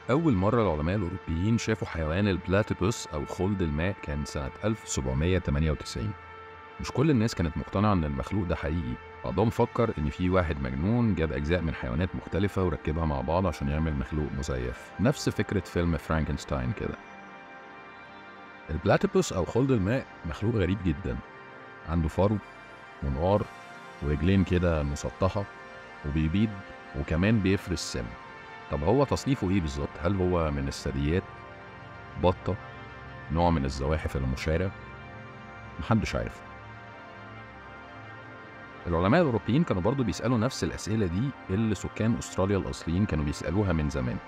أول مرة العلماء الأوروبيين شافوا حيوان البلاتيبوس أو خلد الماء كان سنة 1798 مش كل الناس كانت مقتنعة إن المخلوق ده حقيقي بعضهم فكر إن في واحد مجنون جاب أجزاء من حيوانات مختلفة وركبها مع بعض عشان يعمل مخلوق مزيف نفس فكرة فيلم فرانكنستاين كده البلاتيبوس أو خلد الماء مخلوق غريب جدا عنده فرو منقار ورجلين كده مسطحة وبيبيض وكمان بيفرز سم طب هو تصنيفه ايه بالظبط؟ هل هو من الثدييات؟ بطة؟ نوع من الزواحف المشارة؟ محدش عارف العلماء الأوروبيين كانوا برضو بيسألوا نفس الأسئلة دي اللي سكان أستراليا الأصليين كانوا بيسألوها من زمان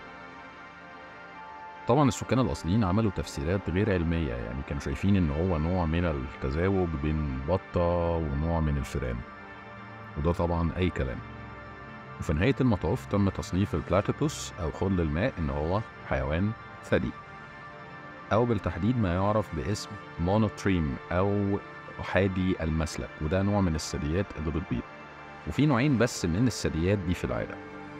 طبعا السكان الأصليين عملوا تفسيرات غير علمية يعني كانوا شايفين إن هو نوع من التزاوج بين بطة ونوع من الفئران وده طبعا أي كلام وفي نهاية المطاف تم تصنيف البلاتيبوس أو خل الماء إن هو حيوان ثدي أو بالتحديد ما يعرف باسم مونوتريم أو أحادي المسلك وده نوع من الثدييات اللي بتبيض وفي نوعين بس من الثدييات دي في العالم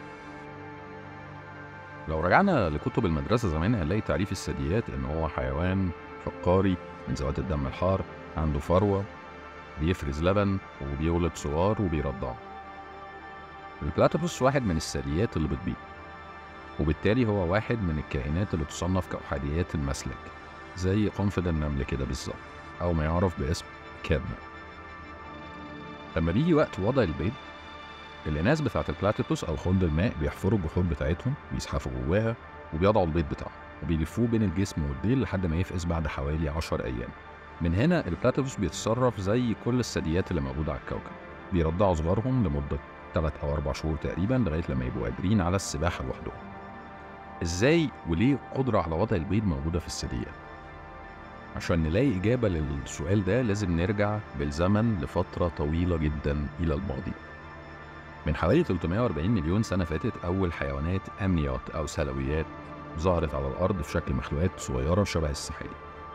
لو رجعنا لكتب المدرسة زمان هنلاقي تعريف الثدييات إن هو حيوان فقاري من ذوات الدم الحار عنده فروة بيفرز لبن وبيولد صغار وبيرضعه البلاتيبوس واحد من الثدييات اللي بتبيض وبالتالي هو واحد من الكائنات اللي تصنف كأحاديات المسلك زي قنفذ النمل كده بالظبط أو ما يعرف باسم كادنا لما بيجي وقت وضع البيض الإناث بتاعة البلاتيبوس أو خلد الماء بيحفروا الجحور بتاعتهم بيزحفوا جواها وبيضعوا البيض بتاعهم وبيلفوه بين الجسم والديل لحد ما يفقس بعد حوالي 10 أيام من هنا البلاتيبوس بيتصرف زي كل الثدييات اللي موجودة على الكوكب بيرضعوا صغارهم لمدة 3 أو 4 شهور تقريبا لغاية لما يبقوا قادرين على السباحة لوحدهم إزاي وليه قدرة على وضع البيض موجودة في الثدييات عشان نلاقي إجابة للسؤال ده لازم نرجع بالزمن لفترة طويلة جدا إلى الماضي من حوالي 340 مليون سنة فاتت أول حيوانات أمنيات أو سلويات ظهرت على الأرض في شكل مخلوقات صغيرة شبه السحالي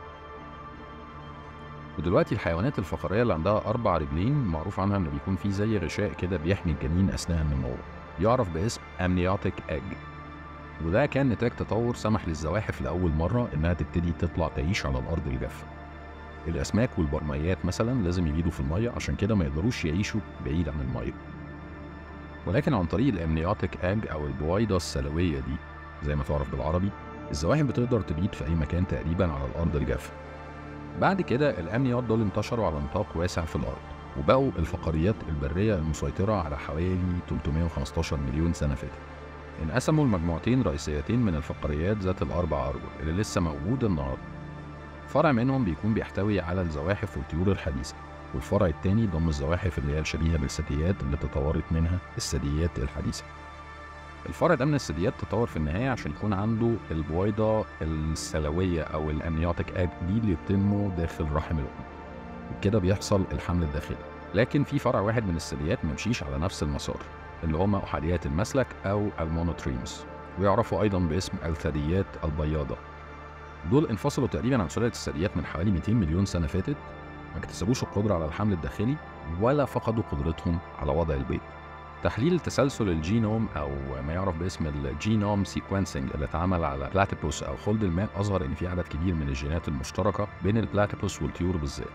ودلوقتي الحيوانات الفقارية اللي عندها أربع رجلين معروف عنها إن بيكون في زي غشاء كده بيحمي الجنين أثناء النمو يعرف باسم أمنيوتيك أج وده كان نتاج تطور سمح للزواحف لأول مرة إنها تبتدي تطلع تعيش على الأرض الجافة الأسماك والبرميات مثلا لازم يبيدوا في المية عشان كده ما يقدروش يعيشوا بعيد عن المية ولكن عن طريق الامنيوتيك اج او البويضه السلويه دي زي ما تعرف بالعربي الزواحف بتقدر تبيض في اي مكان تقريبا على الارض الجافه بعد كده الامنيات دول انتشروا على نطاق واسع في الارض وبقوا الفقاريات البريه المسيطره على حوالي 315 مليون سنه فاتت انقسموا لمجموعتين رئيسيتين من الفقاريات ذات الاربع ارجل اللي لسه موجوده النهارده فرع منهم بيكون بيحتوي على الزواحف والطيور الحديثه والفرع الثاني ضم الزواحف اللي هي الشبيهه بالثدييات اللي تطورت منها الثدييات الحديثه. الفرع ده من الثدييات تطور في النهايه عشان يكون عنده البويضه السلويه او الامنيوتيك اج دي اللي بتنمو داخل رحم الام. وبكده بيحصل الحمل الداخلي. لكن في فرع واحد من الثدييات ممشيش على نفس المسار اللي هما احاديات المسلك او المونوتريمز ويعرفوا ايضا باسم الثدييات البياضه. دول انفصلوا تقريبا عن سلاله الثدييات من حوالي 200 مليون سنه فاتت ما اكتسبوش القدرة على الحمل الداخلي ولا فقدوا قدرتهم على وضع البيض. تحليل تسلسل الجينوم أو ما يعرف باسم الجينوم سيكونسنج اللي اتعمل على بلاتيبوس أو خلد الماء أظهر إن في عدد كبير من الجينات المشتركة بين البلاتيبوس والطيور بالذات.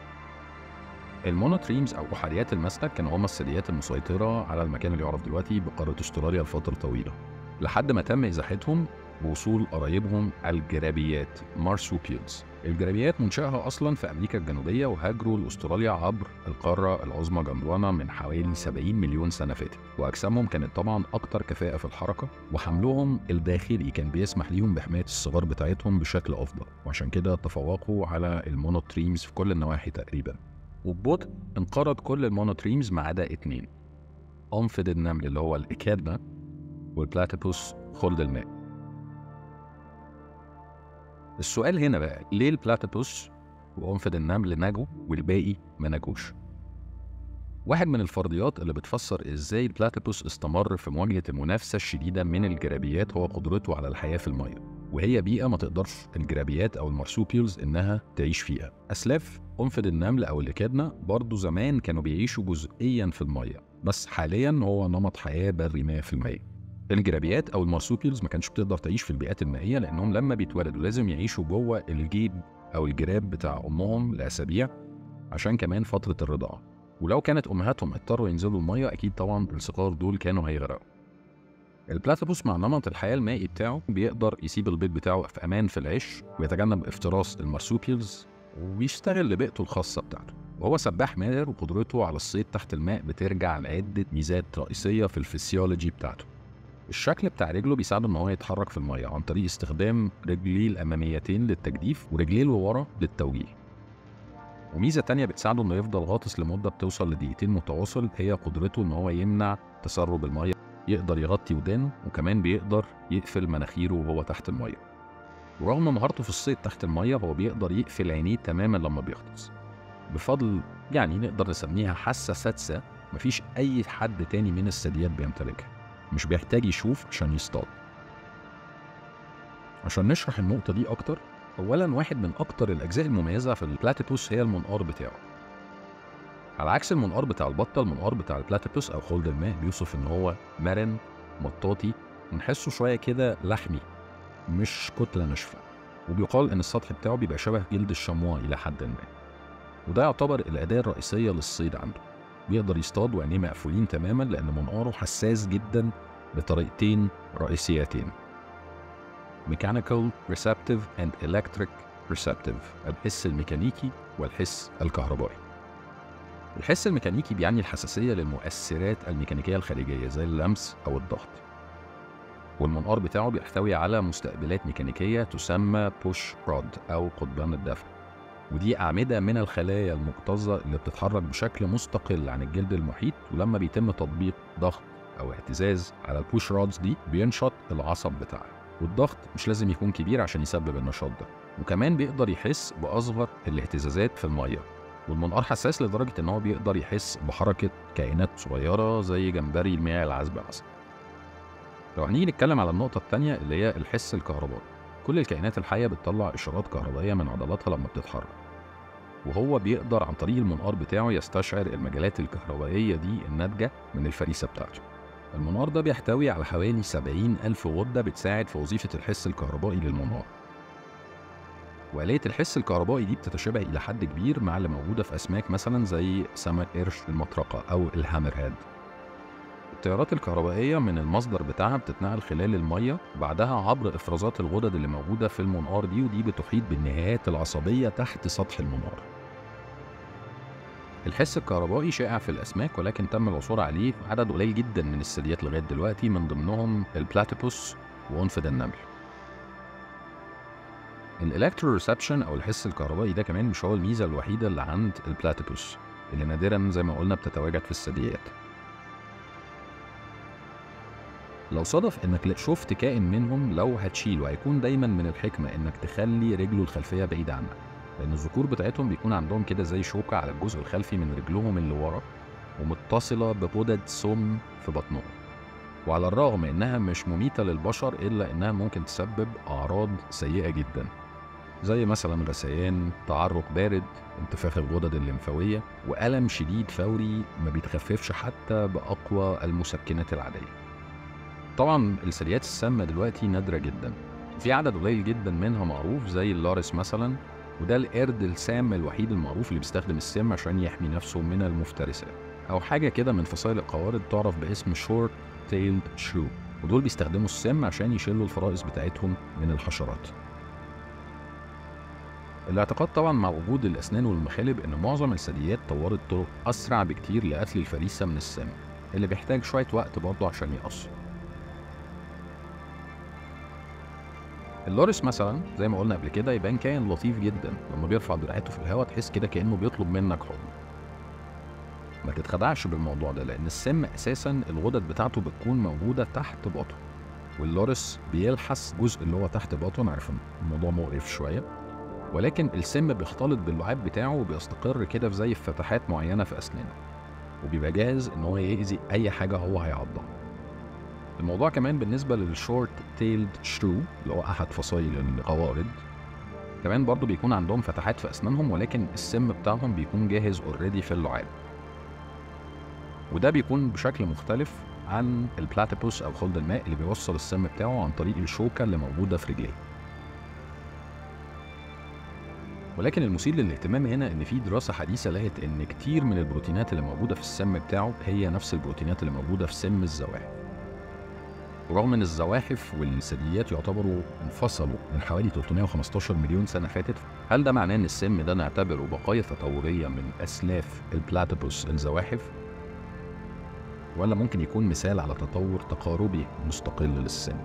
المونوتريمز أو أحاديات المسلك كانوا هما الثدييات المسيطرة على المكان اللي يعرف دلوقتي بقارة أستراليا لفترة طويلة. لحد ما تم إزاحتهم بوصول قرايبهم الجرابيات مارسوبيلز الجرابيات منشأها أصلا في أمريكا الجنوبية وهاجروا لأستراليا عبر القارة العظمى جندوانا من حوالي 70 مليون سنة فاتت وأجسامهم كانت طبعا أكتر كفاءة في الحركة وحملهم الداخلي كان بيسمح ليهم بحماية الصغار بتاعتهم بشكل أفضل وعشان كده تفوقوا على المونوتريمز في كل النواحي تقريبا وببطء انقرض كل المونوتريمز ما عدا اتنين أنفذ النمل اللي هو الإكادنا والبلاتيبوس خلد الماء السؤال هنا بقى ليه البلاتيبوس وأنفذ النمل نجوا والباقي ما نجوش واحد من الفرضيات اللي بتفسر ازاي البلاتيبوس استمر في مواجهة المنافسة الشديدة من الجرابيات هو قدرته على الحياة في المية وهي بيئة ما تقدرش الجرابيات أو المارسوبيلز إنها تعيش فيها أسلاف أنفذ النمل أو الإكادنا برضه زمان كانوا بيعيشوا جزئيا في المية بس حاليا هو نمط حياة بري 100% الجرابيات او المارسوبيلز ما كانتش بتقدر تعيش في البيئات المائيه لانهم لما بيتولدوا لازم يعيشوا جوه الجيب او الجراب بتاع امهم لاسابيع عشان كمان فتره الرضاعه ولو كانت امهاتهم اضطروا ينزلوا الميه اكيد طبعا الصغار دول كانوا هيغرقوا البلاتيبوس مع نمط الحياه المائي بتاعه بيقدر يسيب البيض بتاعه في امان في العش ويتجنب افتراس المارسوبيلز ويشتغل ببيئته الخاصه بتاعته وهو سباح ماهر وقدرته على الصيد تحت الماء بترجع لعدة ميزات رئيسية في الفسيولوجي بتاعته الشكل بتاع رجله بيساعده ان هو يتحرك في الميه عن طريق استخدام رجليه الاماميتين للتجديف ورجليه اللي ورا للتوجيه وميزه تانية بتساعده انه يفضل غاطس لمده بتوصل لدقيقتين متواصل هي قدرته ان هو يمنع تسرب الميه يقدر يغطي ودانه وكمان بيقدر يقفل مناخيره وهو تحت الميه ورغم مهارته في الصيد تحت الميه هو بيقدر يقفل عينيه تماما لما بيغطس بفضل يعني نقدر نسميها حاسه سادسه مفيش اي حد تاني من الثدييات بيمتلكها مش بيحتاج يشوف عشان يصطاد عشان نشرح النقطة دي أكتر أولا واحد من أكتر الأجزاء المميزة في البلاتيبوس هي المنقار بتاعه على عكس المنقار بتاع البطة المنقار بتاع البلاتيبوس أو خلد الماء بيوصف إن هو مرن مطاطي ونحسه شوية كده لحمي مش كتلة ناشفة وبيقال إن السطح بتاعه بيبقى شبه جلد الشموع إلى حد ما وده يعتبر الأداة الرئيسية للصيد عنده بيقدر يصطاد وعينيه مقفولين تماما لأن منقاره حساس جدا بطريقتين رئيسيتين Mechanical Receptive and Electric Receptive الحس الميكانيكي والحس الكهربائي الحس الميكانيكي بيعني الحساسية للمؤثرات الميكانيكية الخارجية زي اللمس أو الضغط والمنقار بتاعه بيحتوي على مستقبلات ميكانيكية تسمى بوش رود أو قضبان الدفع ودي أعمدة من الخلايا المكتظة اللي بتتحرك بشكل مستقل عن الجلد المحيط ولما بيتم تطبيق ضغط أو اهتزاز على البوش رودز دي بينشط العصب بتاعها والضغط مش لازم يكون كبير عشان يسبب النشاط ده وكمان بيقدر يحس بأصغر الاهتزازات في المية والمنقار حساس لدرجة إن هو بيقدر يحس بحركة كائنات صغيرة زي جمبري المياه العذبة مثلا لو هنيجي نتكلم على النقطة التانية اللي هي الحس الكهربائي كل الكائنات الحية بتطلع إشارات كهربائية من عضلاتها لما بتتحرك وهو بيقدر عن طريق المنقار بتاعه يستشعر المجالات الكهربائية دي الناتجة من الفريسة بتاعته المنقار ده بيحتوي على حوالي 70 ألف غدة بتساعد في وظيفة الحس الكهربائي للمنقار وآلية الحس الكهربائي دي بتتشابه إلى حد كبير مع اللي موجودة في أسماك مثلا زي سمك قرش المطرقة أو الهامر هاد التيارات الكهربائية من المصدر بتاعها بتتنقل خلال المية بعدها عبر إفرازات الغدد اللي موجودة في المنقار دي ودي بتحيط بالنهايات العصبية تحت سطح المنقار الحس الكهربائي شائع في الأسماك ولكن تم العثور عليه في عدد قليل جدا من الثدييات لغاية دلوقتي من ضمنهم البلاتيبوس وأنفذ النمل الالكترو ريسبشن او الحس الكهربائي ده كمان مش هو الميزه الوحيده اللي عند البلاتيبوس اللي نادرا زي ما قلنا بتتواجد في الثدييات لو صدف انك شفت كائن منهم لو هتشيله هيكون دايما من الحكمه انك تخلي رجله الخلفيه بعيده عنك لان الذكور بتاعتهم بيكون عندهم كده زي شوكه على الجزء الخلفي من رجلهم اللي ورا ومتصله بغدد سم في بطنهم وعلى الرغم انها مش مميته للبشر الا انها ممكن تسبب اعراض سيئه جدا زي مثلا غثيان تعرق بارد انتفاخ الغدد الليمفاويه والم شديد فوري ما بيتخففش حتى باقوى المسكنات العاديه طبعا الثدييات السامه دلوقتي نادره جدا في عدد قليل جدا منها معروف زي اللارس مثلا وده القرد السام الوحيد المعروف اللي بيستخدم السم عشان يحمي نفسه من المفترسات او حاجه كده من فصائل القوارض تعرف باسم شورت تيلد شرو ودول بيستخدموا السم عشان يشيلوا الفرائس بتاعتهم من الحشرات الاعتقاد طبعا مع وجود الاسنان والمخالب ان معظم الثدييات طورت طرق اسرع بكتير لقتل الفريسه من السم اللي بيحتاج شويه وقت برضه عشان يقص اللورس مثلا زي ما قلنا قبل كده يبان كائن لطيف جدا لما بيرفع دراعاته في الهواء تحس كده كانه بيطلب منك حضن ما تتخدعش بالموضوع ده لان السم اساسا الغدد بتاعته بتكون موجوده تحت بطنه واللورس بيلحس جزء اللي هو تحت بطنه عارف الموضوع مقرف شويه ولكن السم بيختلط باللعاب بتاعه وبيستقر كده في زي فتحات معينه في اسنانه وبيبقى جاهز ان هو يأذي اي حاجه هو هيعضها الموضوع كمان بالنسبة للشورت تيلد شرو اللي هو أحد فصائل القوارض كمان برضو بيكون عندهم فتحات في أسنانهم ولكن السم بتاعهم بيكون جاهز اوريدي في اللعاب وده بيكون بشكل مختلف عن البلاتيبوس او خلد الماء اللي بيوصل السم بتاعه عن طريق الشوكه اللي موجوده في رجليه ولكن المثير للاهتمام هنا ان في دراسه حديثه لقت ان كتير من البروتينات اللي موجوده في السم بتاعه هي نفس البروتينات اللي موجوده في سم الزواحف ورغم ان الزواحف والثدييات يعتبروا انفصلوا من حوالي 315 مليون سنه فاتت هل ده معناه ان السم ده نعتبره بقايا تطوريه من اسلاف البلاتيبوس الزواحف ولا ممكن يكون مثال على تطور تقاربي مستقل للسم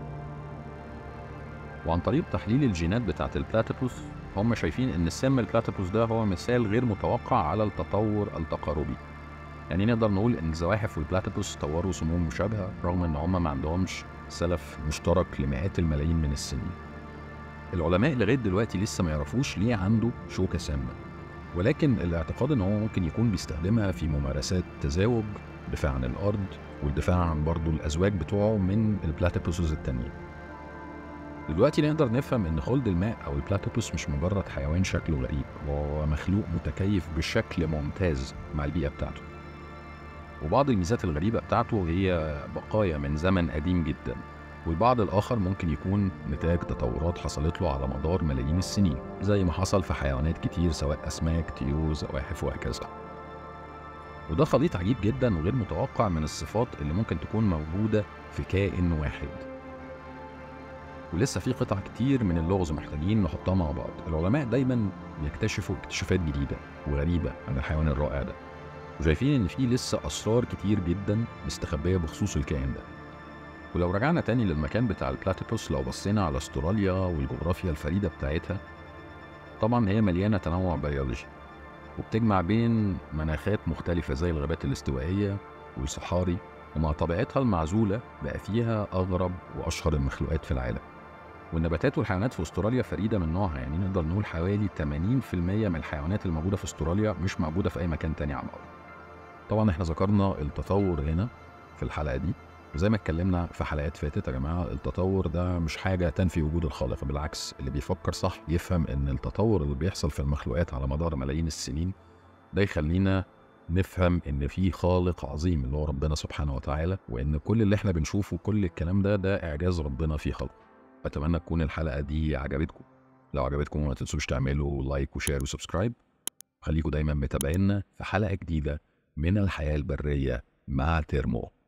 وعن طريق تحليل الجينات بتاعت البلاتيبوس هم شايفين ان السم البلاتيبوس ده هو مثال غير متوقع على التطور التقاربي يعني نقدر نقول ان الزواحف والبلاتيبوس طوروا سموم مشابهه رغم ان هم ما عندهمش سلف مشترك لمئات الملايين من السنين العلماء لغايه دلوقتي لسه ما يعرفوش ليه عنده شوكه سامه ولكن الاعتقاد ان هو ممكن يكون بيستخدمها في ممارسات تزاوج دفاع عن الارض والدفاع عن برضه الازواج بتوعه من البلاتيبوسز التانيين دلوقتي نقدر نفهم ان خلد الماء او البلاتيبوس مش مجرد حيوان شكله غريب هو مخلوق متكيف بشكل ممتاز مع البيئه بتاعته وبعض الميزات الغريبة بتاعته هي بقايا من زمن قديم جدا والبعض الآخر ممكن يكون نتاج تطورات حصلت له على مدار ملايين السنين زي ما حصل في حيوانات كتير سواء أسماك طيور زواحف وهكذا وده خليط عجيب جدا وغير متوقع من الصفات اللي ممكن تكون موجودة في كائن واحد ولسه في قطع كتير من اللغز محتاجين نحطها مع بعض العلماء دايما بيكتشفوا اكتشافات جديدة وغريبة عن الحيوان الرائع ده وشايفين ان في لسه اسرار كتير جدا مستخبيه بخصوص الكائن ده ولو رجعنا تاني للمكان بتاع البلاتيبوس لو بصينا على استراليا والجغرافيا الفريده بتاعتها طبعا هي مليانه تنوع بيولوجي وبتجمع بين مناخات مختلفه زي الغابات الاستوائيه والصحاري ومع طبيعتها المعزوله بقى فيها اغرب واشهر المخلوقات في العالم والنباتات والحيوانات في استراليا فريده من نوعها يعني نقدر نقول حوالي 80% من الحيوانات الموجوده في استراليا مش موجوده في اي مكان تاني على الارض طبعا احنا ذكرنا التطور هنا في الحلقه دي وزي ما اتكلمنا في حلقات فاتت يا جماعه التطور ده مش حاجه تنفي وجود الخالق بالعكس اللي بيفكر صح يفهم ان التطور اللي بيحصل في المخلوقات على مدار ملايين السنين ده يخلينا نفهم ان في خالق عظيم اللي هو ربنا سبحانه وتعالى وان كل اللي احنا بنشوفه كل الكلام ده ده اعجاز ربنا في خلقه اتمنى تكون الحلقه دي عجبتكم لو عجبتكم ما تنسوش تعملوا لايك وشير وسبسكرايب خليكم دايما متابعينا في حلقه جديده من الحياة البرية مع تيرمو